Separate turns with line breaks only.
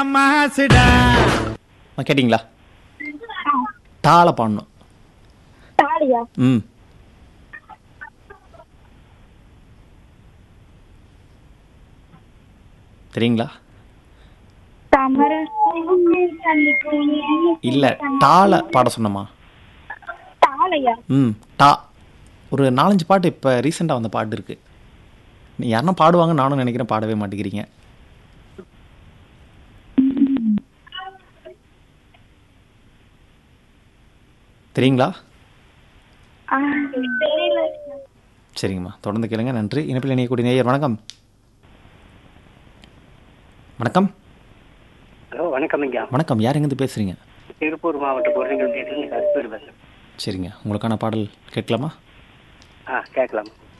மாசுடா
ஆ, கேட்டிங்களா தாள பாடணும்
தாலியா
ம் தெரியுங்களா
தாமரை
இல்ல தாள பாட சொன்னமா
தாளையா
ம் டா ஒரு நாலஞ்சு பாட்டு இப்போ ரீசெண்டாக வந்த பாட்டு இருக்கு நீ யாருன்னா பாடுவாங்க நானும் நினைக்கிறேன் பாடவே மாட்டேங்கிறீங்க தெரியுங்களா
ஆ, தெரியல
சரிங்கம்மா தொடர்ந்து கேளுங்க நன்றி இணைப்பில் இணையக்கூடிய நேயர் வணக்கம் வணக்கம்
ஹலோ வணக்கம் ஐயா
வணக்கம் யார் எங்கேருந்து பேசுறீங்க
திருப்பூர் மாவட்டம் பொருளுங்கள் பேசுகிறேன் கஸ்தூரி பேசுகிறேன்
சரிங்க உங்களுக்கான பாடல் கேட்கலாமா
ஆ கேட்கலாம்